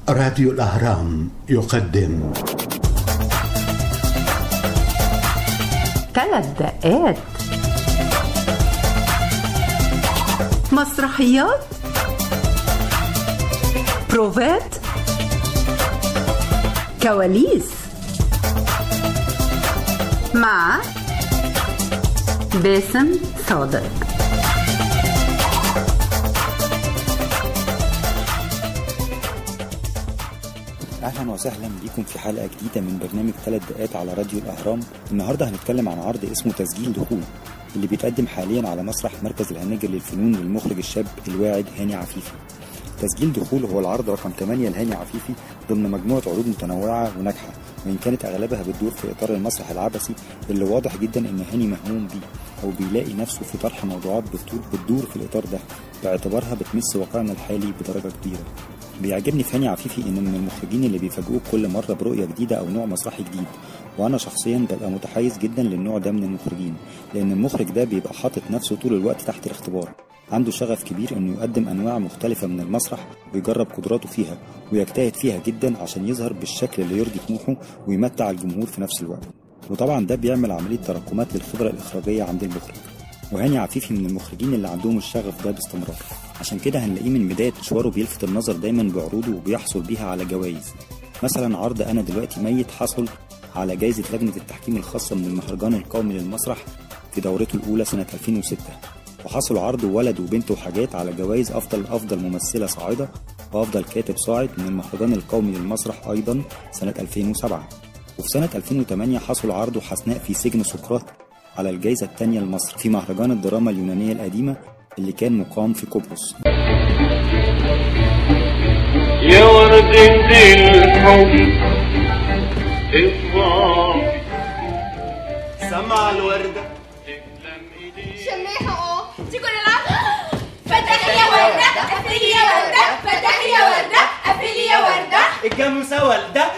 راديو الأهرام يقدم ثلاث دقات مسرحيات بروفات كواليس مع باسم صادق اهلا وسهلا بيكم في حلقه جديده من برنامج ثلاث دقات على راديو الاهرام النهارده هنتكلم عن عرض اسمه تسجيل دخول اللي بيتقدم حاليا على مسرح مركز الهناجر للفنون للمخرج الشاب الواعد هاني عفيفي تسجيل دخول هو العرض رقم 8 لهاني عفيفي ضمن مجموعه عروض متنوعه وناجحه وان كانت اغلبها بتدور في اطار المسرح العبثي اللي واضح جدا ان هاني مهموم بيه او بيلاقي نفسه في طرح موضوعات بتدور, بتدور في الاطار ده باعتبارها بتمس واقعنا الحالي بدرجه كبيره بيعجبني في هاني عفيفي انه من المخرجين اللي بيفاجئوك كل مره برؤيه جديده او نوع مسرحي جديد وانا شخصيا ببقى متحيز جدا للنوع ده من المخرجين لان المخرج ده بيبقى حاطط نفسه طول الوقت تحت الاختبار عنده شغف كبير انه يقدم انواع مختلفه من المسرح ويجرب قدراته فيها ويجتهد فيها جدا عشان يظهر بالشكل اللي يرضي طموحه ويمتع الجمهور في نفس الوقت وطبعا ده بيعمل عمليه تراكمات للخبره الاخراجيه عند المخرج وهاني عفيفي من المخرجين اللي عندهم الشغف ده باستمرار عشان كده هنلاقيه من بداية مشواره بيلفت النظر دايما بعروضه وبيحصل بيها على جوائز مثلا عرض أنا دلوقتي ميت حصل على جائزة لجنة التحكيم الخاصة من المهرجان القومي للمسرح في دورته الأولى سنة 2006 وحصل عرض ولد وبنت وحاجات على جوائز أفضل أفضل ممثلة صاعدة وأفضل كاتب صاعد من المهرجان القومي للمسرح أيضا سنة 2007 وفي سنة 2008 حصل عرضه حسناء في سجن سقراط على الجائزة الثانية لمصر في مهرجان الدراما اليونانية القديمة اللي كان مقام في قبرص يا وردة الحب اطلع سمع الوردة شميها اه دي كل العب فتحي يا وردة قفلي يا وردة فتحي يا وردة قفلي يا وردة الجاموسة والدة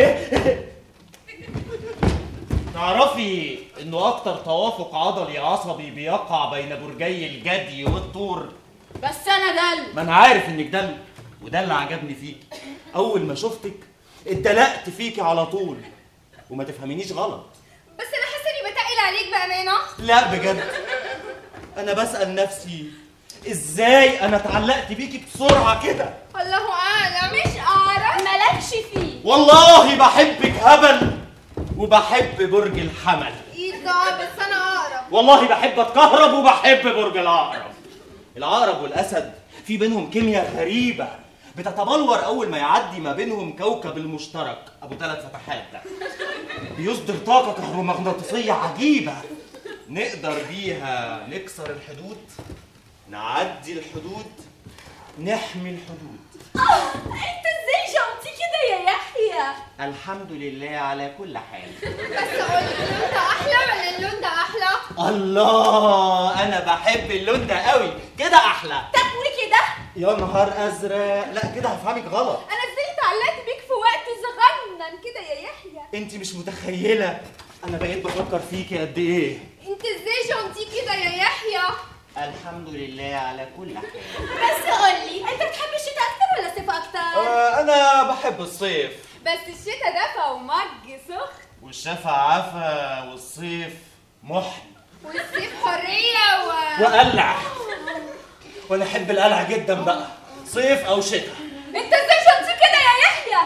تعرفي انه اكتر توافق عضلي عصبي بيقع بين برجي الجدي والطور بس انا دل ما انا عارف انك دل وده اللي عجبني فيك اول ما شفتك اتدلقت فيكي على طول وما تفهمينيش غلط بس انا حاسه اني بتقل عليك بامانه لا بجد انا بسأل نفسي ازاي انا اتعلقت بيكي بسرعة كده الله اعلم مش اعرف مالكش فيه والله بحبك هبل وبحب برج الحمل ايه ده بس انا اقرب والله بحب اتكهرب وبحب برج العقرب العقرب والاسد في بينهم كيمياء غريبه بتتبلور اول ما يعدي ما بينهم كوكب المشترك ابو ثلاث فتحات ده بيصدر طاقه كهرومغناطيسيه عجيبه نقدر بيها نكسر الحدود نعدي الحدود نحمي الحدود انت ازاي جنتي كده يا يحيى الحمد لله على كل حال بس قول اللون ده احلى ولا اللون ده احلى الله انا بحب اللون ده قوي كده احلى تقوي كده يا نهار ازرق لا كده هفهمك غلط انا ازاي اتعلقت بيك في وقت صغنن كده يا يحيى انت مش متخيله انا بقيت بفكر فيكي قد ايه انت ازاي جنتي كده يا يحيى الحمد لله على كل حال بس قولي انت بتحب الشتاء اكتر ولا الصيف اكتر آه انا بحب الصيف بس الشتاء دفى ومج سخن والشفا عفا والصيف محن والصيف حرية و وقلع وانا احب القلع جدا بقى صيف او شتاء انت ازاي شنطي كده يا يحيى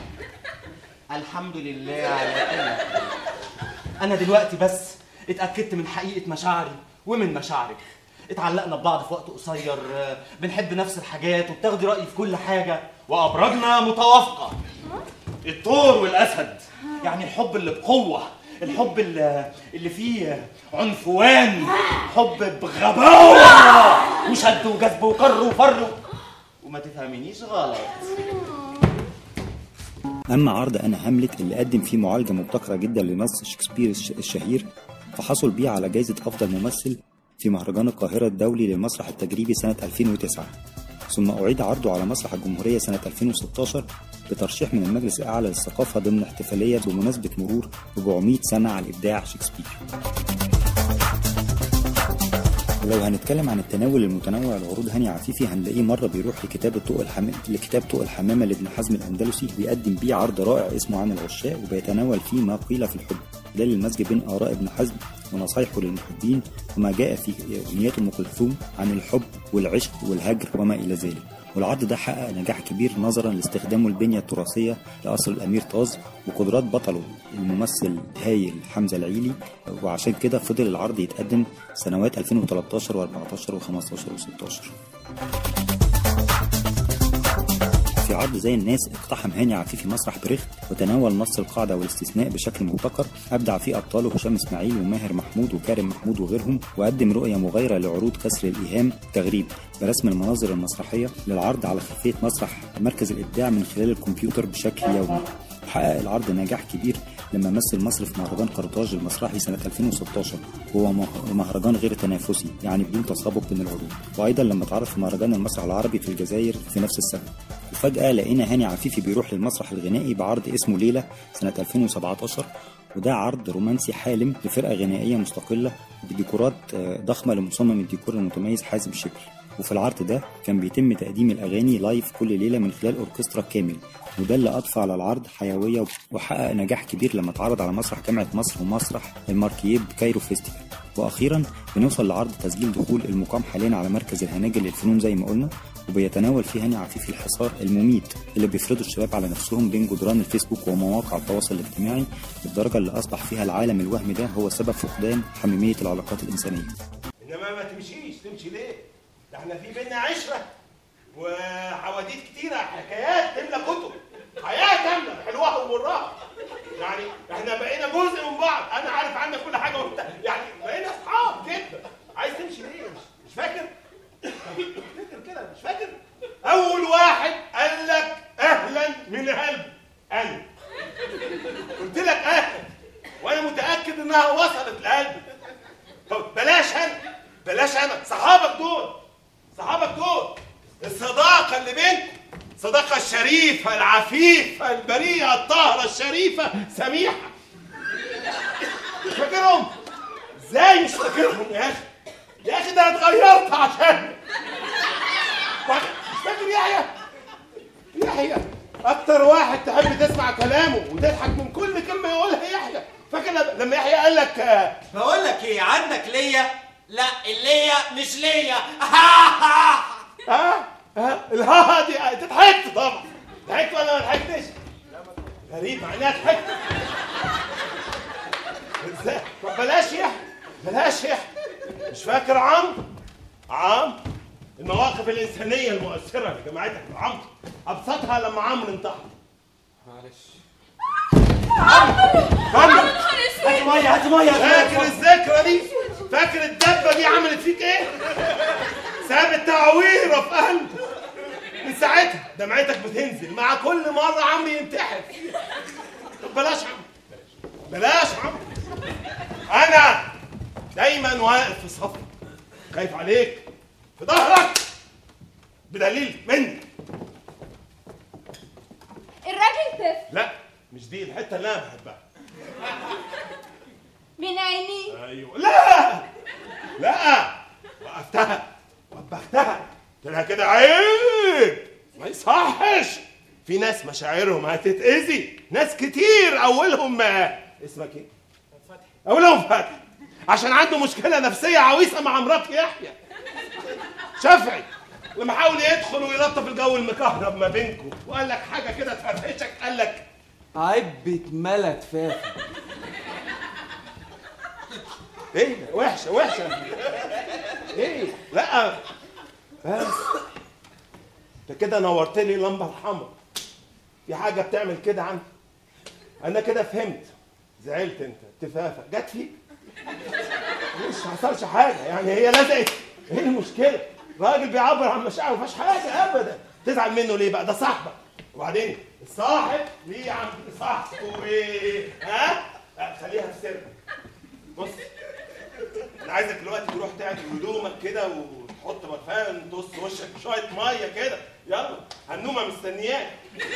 الحمد لله على كل حال انا دلوقتي بس اتاكدت من حقيقه مشاعري ومن مشاعرك اتعلقنا ببعض في وقت قصير آه، بنحب نفس الحاجات وبتاخدي رايي في كل حاجه وابراجنا متوافقه الثور والاسد يعني الحب اللي بقوه الحب اللي, اللي فيه عنفوان حب بغباوه وشد وجذب وكر وفر وما تفهمينيش غلط أما عرض أنا هاملت اللي قدم فيه معالجة مبتكرة جدا لنص شكسبير الش- الشهير فحصل بيه على جائزة أفضل ممثل في مهرجان القاهرة الدولي للمسرح التجريبي سنة 2009 ثم أعيد عرضه على مسرح الجمهورية سنة 2016 بترشيح من المجلس الأعلى للثقافة ضمن احتفالية بمناسبة مرور 400 سنة على إبداع شكسبير ولو هنتكلم عن التناول المتنوع لعروض هاني عفيفي هنلاقيه مرة بيروح لكتاب طوق الحمام لكتاب طوق الحمامة لابن حزم الأندلسي بيقدم بيه عرض رائع اسمه عن العشاق وبيتناول فيه ما قيل في الحب خلال المزج بين آراء ابن حزم ونصايحه للمحبين وما جاء في أغنيات أم كلثوم عن الحب والعشق والهجر وما إلى ذلك والعرض ده حقق نجاح كبير نظرا لاستخدامه البنية التراثية لقصر الأمير طاز وقدرات بطله الممثل هايل حمزة العيلي وعشان كده فضل العرض يتقدم سنوات 2013 و14 و15 و16 في عرض زي الناس اقتحم هاني عفيفي مسرح بريخت وتناول نص القاعدة والاستثناء بشكل مبتكر أبدع فيه أبطاله هشام إسماعيل وماهر محمود وكارم محمود وغيرهم وقدم رؤية مغايرة لعروض كسر الإيهام تغريب برسم المناظر المسرحية للعرض على خلفية مسرح مركز الإبداع من خلال الكمبيوتر بشكل يومي وحقق العرض نجاح كبير لما مثل مصر في مهرجان قرطاج المسرحي سنة 2016 وهو مه- مهرجان غير تنافسي يعني بدون تسابق بين العروض وأيضا لما اتعرض في مهرجان المسرح العربي في الجزائر في نفس السنة وفجأة لقينا هاني عفيفي بيروح للمسرح الغنائي بعرض اسمه ليلة سنة 2017 وده عرض رومانسي حالم لفرقة غنائية مستقلة بديكورات آه، ضخمة لمصمم الديكور المتميز حازم شبل وفي العرض ده كان بيتم تقديم الأغاني لايف كل ليلة من خلال أوركسترا كامل وده اللي أضفى على العرض حيوية وحقق نجاح كبير لما اتعرض على مسرح جامعة مصر ومسرح الماركييب كايرو فيستيفال واخيرا بنوصل لعرض تسجيل دخول المقام حاليا على مركز الهناجر للفنون زي ما قلنا وبيتناول فيه هاني عفيفي الحصار المميت اللي بيفرضوا الشباب على نفسهم بين جدران الفيسبوك ومواقع التواصل الاجتماعي للدرجه اللي اصبح فيها العالم الوهمي ده هو سبب فقدان حميميه العلاقات الانسانيه انما ما تمشيش تمشي ليه؟ ده احنا في بينا عشره وحواديت كتيره حكايات تملى كتب حياه كامله حلوها ومرها يعني احنا بقينا جزء من بعض انا عارف عنك كل حاجه وانت يعني بقينا اصحاب جدا عايز تمشي ليه؟ مش, مش فاكر؟ طب افتكر كده مش فاكر؟ اول واحد قال لك اهلا من قلبي انا قلت لك اهلا وانا متاكد انها وصلت لقلبي طب بلاش انا بلاش انا صحابك دول صحابك دول الصداقه اللي بينكم الصداقه الشريفه العفيفه البريئه الطاهره الشريفه سميحه مش فاكرهم ازاي مش فاكرهم يا اخي يا اخي ده انا اتغيرت عشان مش فاكر يحيى يحيى اكتر واحد تحب تسمع كلامه وتضحك من كل كلمه يقولها يحيى فاكر لما يحيى قال لك آه، بقول لك ايه عندك ليا لا الليا مش ليا ها ها ها الها دي انت ضحكت طبعا ضحكت ولا ما ضحكتش؟ غريب مع انها ضحكت ازاي؟ طب بلاش يحيى بلاش يحيى مش فاكر عمرو عمرو المواقف الانسانيه المؤثره اللي جمعتك عمرو ابسطها لما عمرو انتحر معلش عمرو هات ميه هات ميه فاكر الذكرى دي؟ فاكر الدبه دي عملت فيك ايه؟ سابت تعويره في قلبك من ساعتها دمعتك بتنزل مع كل مره عمرو ينتحر طب بلاش عمرو بلاش عمرو انا دايما واقف في صفك خايف عليك في ظهرك بدليل مني الراجل طفل لا مش دي الحته اللي انا بحبها من عينيه ايوه لا لا وقفتها وبختها قلت لها كده عيب ما يصحش في ناس مشاعرهم هتتأذي ناس كتير اولهم ما اسمك ايه؟ فتحي اولهم فتحي عشان عنده مشكله نفسيه عويصه مع مرات يحيى شافعي لما حاول يدخل ويلطف الجو المكهرب ما بينكم وقال لك حاجه كده تفرفشك قال لك عبة ملت فافي ايه وحشه وحشه ايه لا بس انت كده نورت لي اللمبه الحمراء في حاجه بتعمل كده عندي انا كده فهمت زعلت انت تفافه جت فيك مش حصلش حاجه يعني هي لزقت ايه المشكله راجل بيعبر عن مشاعره ما فيهاش حاجه ابدا تزعل منه ليه بقى ده صاحبك وبعدين الصاحب ليه يا عم صاحبه ايه ها لا، خليها في سر بص انا عايزك دلوقتي تروح تعمل هدومك كده وتحط برفان تقص وشك بشويه ميه كده يلا هنومه مستنياك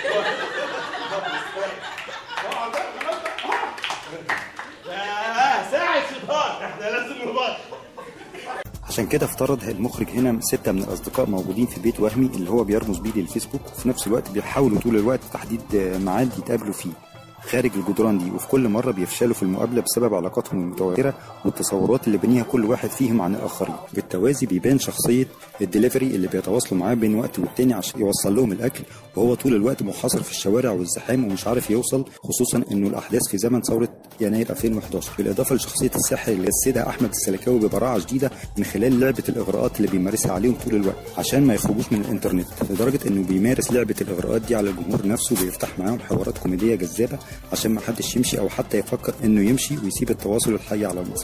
اقعد بقى، خلاص بقى. آه، ساعة شيطان احنا لازم نبطل عشان كده افترض المخرج هنا ستة من الأصدقاء موجودين في بيت وهمي اللي هو بيرمز بيه للفيسبوك وفي نفس الوقت بيحاولوا طول الوقت تحديد ميعاد يتقابلوا فيه خارج الجدران دي وفي كل مرة بيفشلوا في المقابلة بسبب علاقاتهم المتوترة والتصورات اللي بنيها كل واحد فيهم عن الآخرين بالتوازي بيبان شخصية الدليفري اللي بيتواصلوا معاه بين وقت والتاني عشان يوصل لهم الأكل وهو طول الوقت محاصر في الشوارع والزحام ومش عارف يوصل خصوصا انه الأحداث في زمن ثورة يناير 2011 بالإضافة لشخصية الساحر اللي جسدها أحمد السلكاوي ببراعة شديدة من خلال لعبة الإغراءات اللي بيمارسها عليهم طول الوقت عشان ما يخرجوش من الإنترنت لدرجة انه بيمارس لعبة الإغراءات دي على الجمهور نفسه بيفتح معاهم حوارات كوميدية جذابة عشان ما حدش يمشي او حتى يفكر انه يمشي ويسيب التواصل الحي على المسرح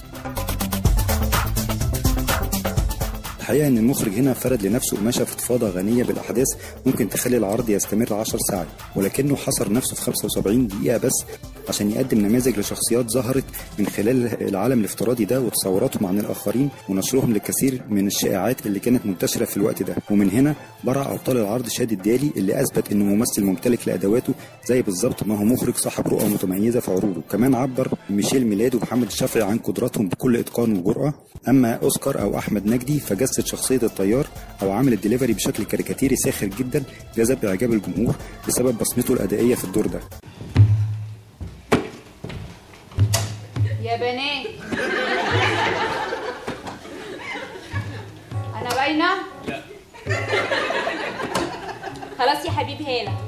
الحقيقه ان المخرج هنا فرد لنفسه قماشه فضفاضه غنيه بالاحداث ممكن تخلي العرض يستمر 10 ساعات ولكنه حصر نفسه في 75 دقيقه بس عشان يقدم نماذج لشخصيات ظهرت من خلال العالم الافتراضي ده وتصوراتهم عن الاخرين ونشرهم للكثير من الشائعات اللي كانت منتشره في الوقت ده ومن هنا برع ابطال العرض شادي الدالي اللي اثبت انه ممثل ممتلك لادواته زي بالظبط ما هو مخرج صاحب رؤى متميزه في عروضه كمان عبر ميشيل ميلاد ومحمد الشافعي عن قدراتهم بكل اتقان وجرأه اما اوسكار او احمد نجدي فجسد شخصيه الطيار او عامل الدليفري بشكل كاريكاتيري ساخر جدا جذب اعجاب الجمهور بسبب بصمته الادائيه في الدور ده يا بنات انا باينه لا خلاص يا حبيب هاله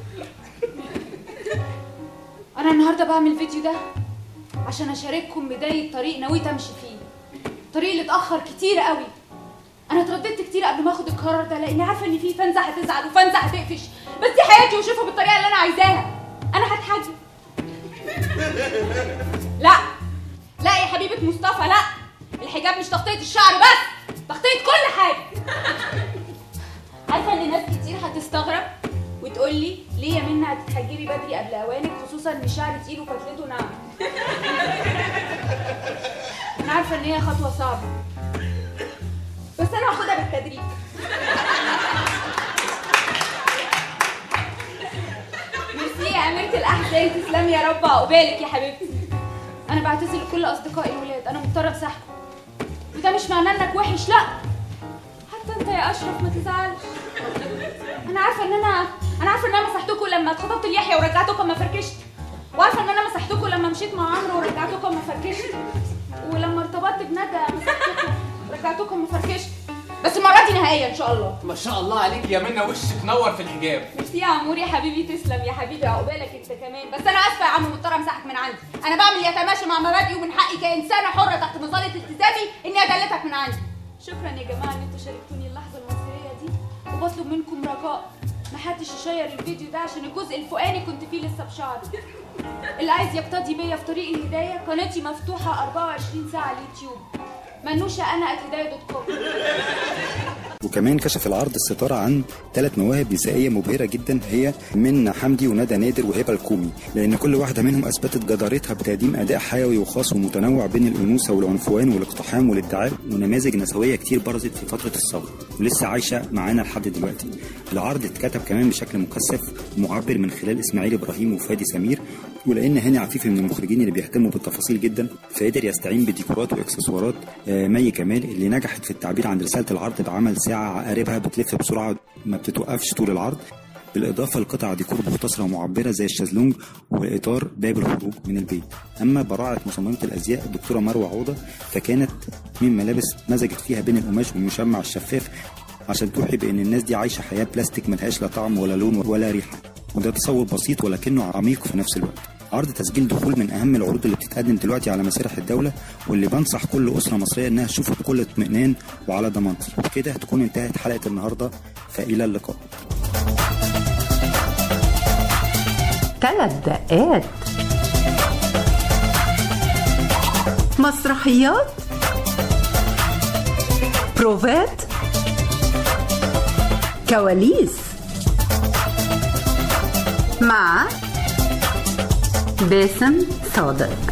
انا النهارده بعمل الفيديو ده عشان اشارككم بدايه طريق نويت امشي فيه الطريق اللي اتاخر كتير قوي انا اترددت كتير قبل ما اخد القرار ده لاني عارفه ان في فانزه هتزعل وفانزه هتقفش بس دي حياتي واشوفها بالطريقه اللي انا عايزاها انا هتحجب لا لا يا حبيبة مصطفى لا الحجاب مش تغطية الشعر بس تغطية كل حاجة عارفة ان ناس كتير هتستغرب وتقول لي ليه يا منى هتتحجبي بدري قبل اوانك خصوصا ان الشعر تقيل وفتلته ناعمة انا عارفة ان هي خطوة صعبة بس انا هاخدها بالتدريج ميرسي يا أميرة الأحزان تسلمي يا رب عقبالك يا حبيبتي انا بعتذر لكل اصدقائي الولاد انا مضطره امسحكم وده مش معناه انك وحش لا حتى انت يا اشرف ما تزعلش انا عارفه ان انا انا عارفه ان انا مسحتكم لما اتخطبت ليحيى ورجعتكم ما فركشت وعارفه ان انا مسحتكم لما مشيت مع عمرو ورجعتكم ما فركشت ولما ارتبطت بندى مسحتكم ورجعتكم ما فركشت بس المره دي نهائيه ان شاء الله ما شاء الله عليك يا منى وشك نور في الحجاب ميرسي يا عمور يا حبيبي تسلم يا حبيبي عقبالك انت كمان بس انا اسفه يا عم مضطره امسحك من عندي انا بعمل يتماشى مع مبادئي ومن حقي كانسانه حره تحت مظله التزامي اني ادلتك من عندي شكرا يا جماعه ان انتوا شاركتوني اللحظه المصيريه دي وبطلب منكم رجاء محدش يشير الفيديو ده عشان الجزء الفوقاني كنت فيه لسه بشعري اللي عايز يقتدي بيا في طريق الهدايه قناتي مفتوحه 24 ساعه على اليوتيوب منوشه انا @هدايه دوت كوم وكمان كشف العرض الستارة عن ثلاث مواهب نسائية مبهرة جدا هي منى حمدي وندى نادر وهبة الكومي لأن كل واحدة منهم أثبتت جدارتها بتقديم أداء حيوي وخاص ومتنوع بين الأنوثة والعنفوان والاقتحام والادعاء ونماذج نسوية كتير برزت في فترة الثورة ولسه عايشة معانا لحد دلوقتي العرض اتكتب كمان بشكل مكثف ومعبر من خلال إسماعيل إبراهيم وفادي سمير ولأن هاني عفيفي من المخرجين اللي بيهتموا بالتفاصيل جدا فقدر يستعين بديكورات واكسسوارات آه، مي كمال اللي نجحت في التعبير عن رسالة العرض بعمل ساعة عقاربها بتلف بسرعة ما بتتوقفش طول العرض بالإضافة لقطع ديكور مختصرة ومعبرة زي الشازلونج وإطار باب الخروج من البيت أما براعة مصممة الأزياء الدكتورة مروة عوضة فكانت من ملابس مزجت فيها بين القماش والمشمع الشفاف عشان توحي بأن الناس دي عايشة حياة بلاستيك ملهاش لا طعم ولا لون ولا ريحة وده تصور بسيط ولكنه عميق في نفس الوقت عرض تسجيل دخول من اهم العروض اللي بتتقدم دلوقتي على مسارح الدوله واللي بنصح كل اسره مصريه انها تشوفه بكل اطمئنان وعلى ضمانتي وبكده تكون انتهت حلقه النهارده فالى اللقاء ثلاث دقات مسرحيات بروفات كواليس مع باسم صادق